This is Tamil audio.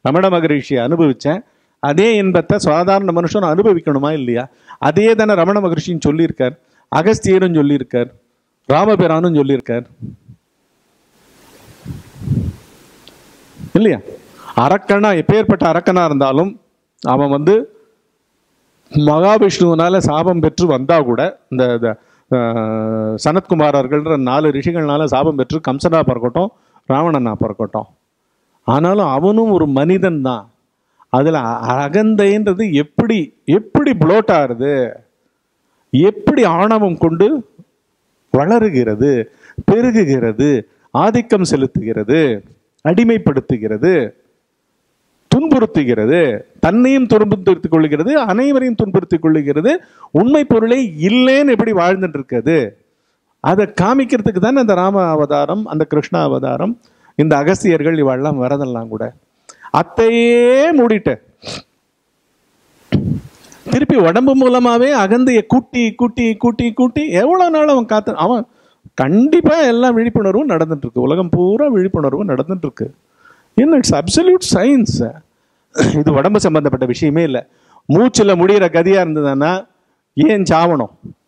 ரமண மகரிஷியை அனுபவிச்சேன் அதே இன்பத்தை சாதாரண மனுஷன் அனுபவிக்கணுமா இல்லையா அதே தானே ரமண மகரிஷின்னு சொல்லியிருக்கார் அகஸ்தியரும் சொல்லியிருக்கார் ராமபிரானும் சொல்லியிருக்கார் இல்லையா அரக்கனா எப்பேற்பட்ட அரக்கனா இருந்தாலும் அவன் வந்து மகாவிஷ்ணுவினால சாபம் பெற்று வந்தா கூட இந்த இந்த, அஹ், சனத்குமாரர்கள்ன்ற நாலு ரிஷிகள்னால சாபம் பெற்று கம்சனா பிறக்கட்டும் ராவணனா பிறக்கட்டும் ஆனாலும் அவனும் ஒரு மனிதன் தான் அதில் அகந்தைன்றது எப்படி எப்படி ப்ளோட் ஆகுது எப்படி ஆணவம் கொண்டு வளருகிறது பெருகுகிறது ஆதிக்கம் செலுத்துகிறது அடிமைப்படுத்துகிறது துன்புறுத்துகிறது தன்னையும் துன்புறுத்திக் கொள்கிறது அனைவரையும் துன்புறுத்திக் கொள்ளுகிறது உண்மை பொருளை இல்லைன்னு எப்படி வாழ்ந்துட்டு இருக்குது அதை காமிக்கிறதுக்கு தானே அந்த ராம அவதாரம் அந்த கிருஷ்ண அவதாரம் இந்த அகஸ்தியர்கள் இவாள்லாம் வரதெல்லாம் கூட அத்தையே மூடிட்ட திருப்பி உடம்பு மூலமாவே அகந்தையை கூட்டி கூட்டி கூட்டி கூட்டி எவ்வளவு நாள் அவன் காத்து அவன் கண்டிப்பா எல்லா விழிப்புணர்வும் நடந்துட்டு இருக்கு உலகம் பூரா விழிப்புணர்வு நடந்துட்டு இருக்கு இன்னும் இட்ஸ் அப்சல்யூட் சயின்ஸ் இது உடம்பு சம்பந்தப்பட்ட விஷயமே இல்லை மூச்சுல முடியிற கதியா இருந்ததுன்னா ஏன் சாவணும்